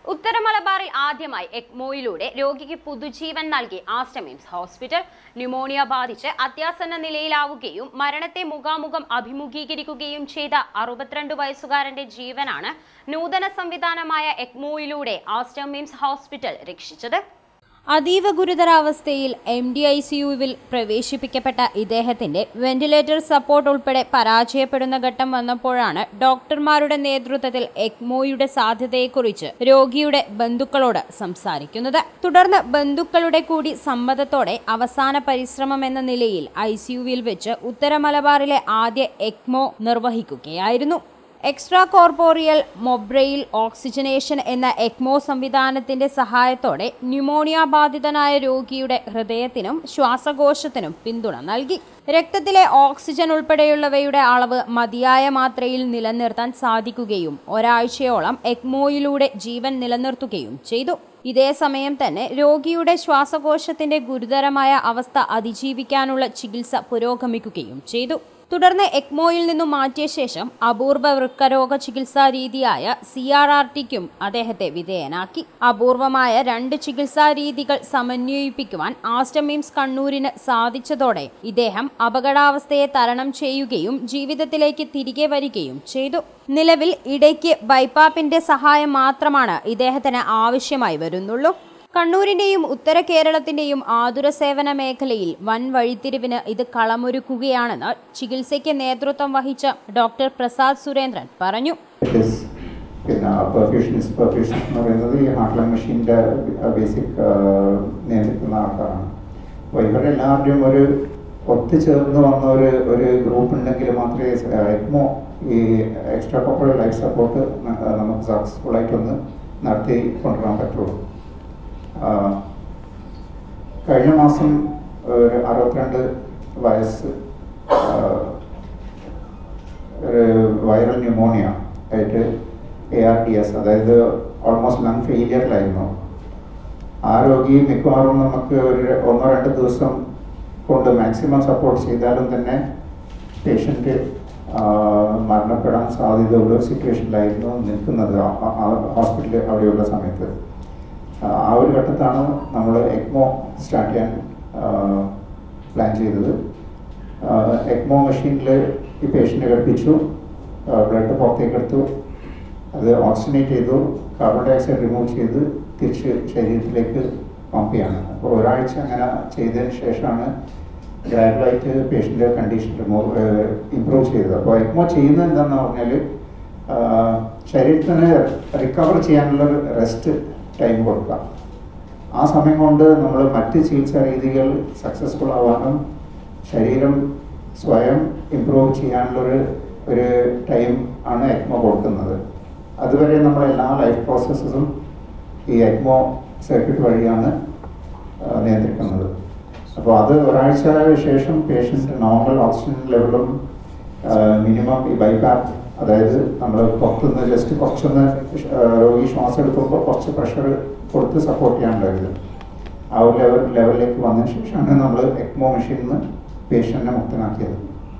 ഉത്തര മലബാറിൽ ആദ്യമായി എക്മോയിലൂടെ രോഗിക്ക് പുതുജീവൻ നൽകി ആസ്റ്റമിംസ് ഹോസ്പിറ്റൽ ന്യൂമോണിയ ബാധിച്ച് അത്യാസന്ന നിലയിലാവുകയും മരണത്തെ മുഖാമുഖം അഭിമുഖീകരിക്കുകയും ചെയ്ത അറുപത്തിരണ്ട് വയസ്സുകാരന്റെ ജീവനാണ് നൂതന സംവിധാനമായ എക്മോയിലൂടെ ആസ്റ്റമിംസ് ഹോസ്പിറ്റൽ രക്ഷിച്ചത് അതീവ ഗുരുതരാവസ്ഥയിൽ എം ഡി ഐ സിയുവിൽ പ്രവേശിപ്പിക്കപ്പെട്ട ഇദ്ദേഹത്തിന്റെ വെന്റിലേറ്റർ സപ്പോർട്ട് ഉൾപ്പെടെ പരാജയപ്പെടുന്ന ഘട്ടം വന്നപ്പോഴാണ് ഡോക്ടർമാരുടെ നേതൃത്വത്തിൽ എക്മോയുടെ സാധ്യതയെക്കുറിച്ച് രോഗിയുടെ ബന്ധുക്കളോട് സംസാരിക്കുന്നത് തുടർന്ന് ബന്ധുക്കളുടെ കൂടി സമ്മതത്തോടെ അവസാന പരിശ്രമം എന്ന നിലയിൽ ഐ സിയുവിൽ വെച്ച് ഉത്തര മലബാറിലെ ആദ്യ എക്മോ നിർവഹിക്കുകയായിരുന്നു എക്സ്ട്രാ കോർപ്പോറിയൽ മൊബ്രയിൽ ഓക്സിജനേഷൻ എന്ന എക്മോ സംവിധാനത്തിന്റെ സഹായത്തോടെ ന്യൂമോണിയ ബാധിതനായ രോഗിയുടെ ഹൃദയത്തിനും ശ്വാസകോശത്തിനും പിന്തുണ നൽകി രക്തത്തിലെ ഓക്സിജൻ ഉൾപ്പെടെയുള്ളവയുടെ അളവ് മതിയായ മാത്രയിൽ നിലനിർത്താൻ സാധിക്കുകയും ഒരാഴ്ചയോളം എക്മോയിലൂടെ ജീവൻ നിലനിർത്തുകയും ചെയ്തു ഇതേ സമയം തന്നെ രോഗിയുടെ ശ്വാസകോശത്തിന്റെ ഗുരുതരമായ അവസ്ഥ അതിജീവിക്കാനുള്ള ചികിത്സ പുരോഗമിക്കുകയും ചെയ്തു തുടർന്ന് എക്മോയിൽ നിന്നും മാറ്റിയ ശേഷം അപൂർവ വൃക്കരോഗ ചികിത്സാ രീതിയായ സി ആർ ആർ ടിക്കും അദ്ദേഹത്തെ വിധേയനാക്കി അപൂർവമായ രണ്ട് ചികിത്സാ രീതികൾ സമന്വയിപ്പിക്കുവാൻ ആസ്റ്റമീംസ് കണ്ണൂരിന് സാധിച്ചതോടെ ഇദ്ദേഹം അപകടാവസ്ഥയെ തരണം ചെയ്യുകയും ജീവിതത്തിലേക്ക് തിരികെ വരികയും ചെയ്തു നിലവിൽ ഇടയ്ക്ക് ബൈപ്പാപ്പിന്റെ സഹായം മാത്രമാണ് ഇദ്ദേഹത്തിന് ആവശ്യമായി വരുന്നുള്ളൂ കണ്ണൂരിന്റെയും ഉത്തര കേരളത്തിന്റെയും ആതുര സേവന മേഖലയിൽ വൻ വഴിത്തിരിവിന് ഇത് കളമൊരുക്കുകയാണെന്ന് ചികിത്സയ്ക്ക് നേതൃത്വം വഹിച്ച ഡോക്ടർ പ്രസാദ് സുരേന്ദ്രൻ പറഞ്ഞു It is പിന്നെ പെർഫ്യൂഷനിസ്റ്റ് പെർഫ്യൂഷനിസ്റ്റ് എന്ന് പറയുന്നത് ഈ ഹാർട്ട് ലങ് മെഷീൻ്റെ ബേസിക് നിയന്ത്രിക്കുന്ന ആൾക്കാരാണ് അപ്പോൾ ഇവരെല്ലാവരുടെയും ഒരു ഒത്തുചേർന്ന് വന്ന ഒരു ഒരു ഗ്രൂപ്പ് ഉണ്ടെങ്കിൽ മാത്രമേ എക്മോ ഈ എക്സ്ട്രാ കോപ്പറൽ ലൈഫ് സപ്പോർട്ട് നമുക്ക് സക്സസ്ഫുൾ ആയിട്ടൊന്ന് നടത്തി കൊണ്ടുവരാൻ പറ്റുള്ളൂ ആ, കഴിഞ്ഞ മാസം ഒരു അറുപത്തിരണ്ട് വയസ്സ് ആ, ഒരു വൈറൽ ന്യൂമോണിയ ആയിട്ട് എ ആർ ടി എസ് അതായത് ഓൾമോസ്റ്റ് ലങ് ഫെയിലിയറിലായിരുന്നു ആ രോഗി മിക്കവാറും നമുക്ക് ഒരു ഒന്നോ രണ്ട് ദിവസം കൊണ്ട് മാക്സിമം സപ്പോർട്ട് ചെയ്താലും തന്നെ പേഷ്യൻ്റ് മരണപ്പെടാൻ സാധ്യതയുള്ള ഒരു സിറ്റുവേഷനിലായിരുന്നു നിൽക്കുന്നത് ഹോസ്പിറ്റലിൽ അവിടെയുള്ള സമയത്ത് ആ, ആ ഒരു ഘട്ടത്താണ് നമ്മൾ എക്മോ സ്റ്റാർട്ട് ചെയ്യാൻ പ്ലാൻ ചെയ്തത് എക്മോ മെഷീനിൽ ഈ പേഷ്യൻ്റ് ഘടിപ്പിച്ചു ബ്ലഡ് പുറത്തേക്ക് എടുത്തു അത് ഓക്സിജനേറ്റ് ചെയ്തു കാർബൺ ഡൈ ഓക്സൈഡ് റിമൂവ് ചെയ്ത് തിരിച്ച് ശരീരത്തിലേക്ക് പമ്പ് ചെയ്യാണ് അപ്പോൾ ഒരാഴ്ച അങ്ങനെ ചെയ്തതിന് ശേഷമാണ് ഗ്രാജുവലായിട്ട് പേഷ്യൻ്റെ കണ്ടീഷൻ റിമൂവ് ഇമ്പ്രൂവ് ചെയ്തത് അപ്പോൾ എക്മോ ചെയ്യുന്നത് എന്താണെന്ന് പറഞ്ഞാൽ ശരീരത്തിന് റിക്കവർ ചെയ്യാനുള്ള ഒരു റെസ്റ്റ് ടൈം കൊടുക്കുക ആ സമയം കൊണ്ട് നമ്മൾ മറ്റ് ചികിത്സാ രീതികൾ സക്സസ്ഫുൾ ആവാനും ശരീരം സ്വയം ഇമ്പ്രൂവ് ചെയ്യാനുള്ളൊരു ഒരു ടൈം ആണ് എക്മോ കൊടുക്കുന്നത് അതുവരെ നമ്മൾ എല്ലാ ലൈഫ് പ്രോസസ്സും ഈ എക്മോ സർക്യൂട്ട് വഴിയാണ് ആ, നിയന്ത്രിക്കുന്നത് അപ്പോൾ അത് ഒരാഴ്ച ശേഷം പേഷ്യൻ്റ് നോർമൽ ഓക്സിജൻ ലെവലും മിനിമം ഈ ബൈപാപ്പ് അതായത് നമ്മൾ പുറത്തുനിന്ന് ജസ്റ്റ് കുറച്ചൊന്ന് ആ, രോഗി ശ്വാസം എടുക്കുമ്പോൾ കുറച്ച് പ്രഷർ കൊടുത്ത് സപ്പോർട്ട് ചെയ്യാനുണ്ടായിരുന്നു ആ ഒരു ലെവൽ ലെവലിലേക്ക് വന്നതിന് ശേഷമാണ് നമ്മൾ എക്മോ മെഷീനിൽ നിന്ന് പേഷ്യൻറ്റിനെ മുക്തനാക്കിയത്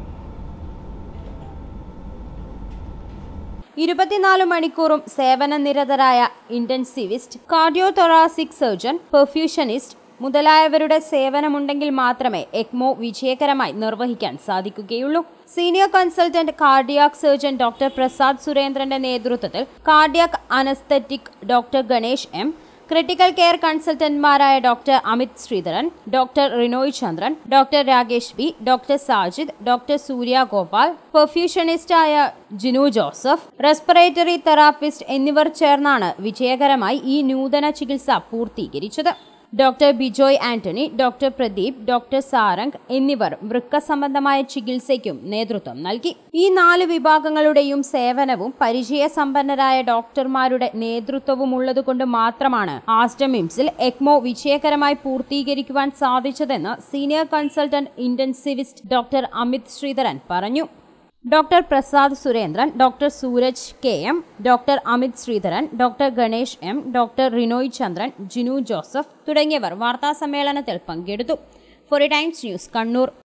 ഇരുപത്തിനാല് മണിക്കൂറും സേവനനിരതരായ ഇന്റൻസിവിസ്റ്റ് കാർഡിയോതൊറാസിക് സർജൻ പെർഫ്യൂഷനിസ്റ്റ് മുതലായവരുടെ സേവനമുണ്ടെങ്കിൽ മാത്രമേ എക്മോ വിജയകരമായി നിർവഹിക്കാൻ സാധിക്കുകയുള്ളൂ senior consultant cardiac surgeon doctor Prasad സുരേന്ദ്രന്റെ നേതൃത്വത്തിൽ cardiac anaesthetic doctor Ganesh M critical care കൺസൾട്ടന്റ്മാരായ doctor Amit Sreedharan doctor Rinoy Chandran doctor Rakesh B doctor Sajid doctor Surya Gopal പെർഫ്യൂഷനിസ്റ്റായ ജിനു ജോസഫ് റെസ്പിറേറ്ററി തെറാപ്പിസ്റ്റ് എന്നിവർ ചേർന്നാണ് വിജയകരമായി ഈ നൂതന ചികിത്സ പൂർത്തീകരിച്ചത് doctor Bijoy Antony doctor Pradeep doctor Sarang എന്നിവർ വൃക്ക സംബന്ധമായ ചികിത്സയ്ക്കും നേതൃത്വം നൽകി ഈ നാല് വിഭാഗങ്ങളുടെയും സേവനവും പരിചയസമ്പന്നരായ ഡോക്ടർമാരുടെ നേതൃത്വവും ഉള്ളതുകൊണ്ട് മാത്രമാണ് ആസ്റ്റമിംസിൽ എക്മോ വിജയകരമായി പൂർത്തീകരിക്കുവാൻ സാധിച്ചതെന്ന് senior consultant intensivist doctor Amit Sreedharan പറഞ്ഞു doctor Prasad Surendran doctor Sooraj K M doctor Amit Sreedharan doctor Ganesh M doctor Rinoy Chandran Jinu Joseph തുടങ്ങിയവർ വാർത്താസമ്മേളനത്തിൽ പങ്കെടുത്തു ഫോറി ടൈംസ് ന്യൂസ് കണ്ണൂർ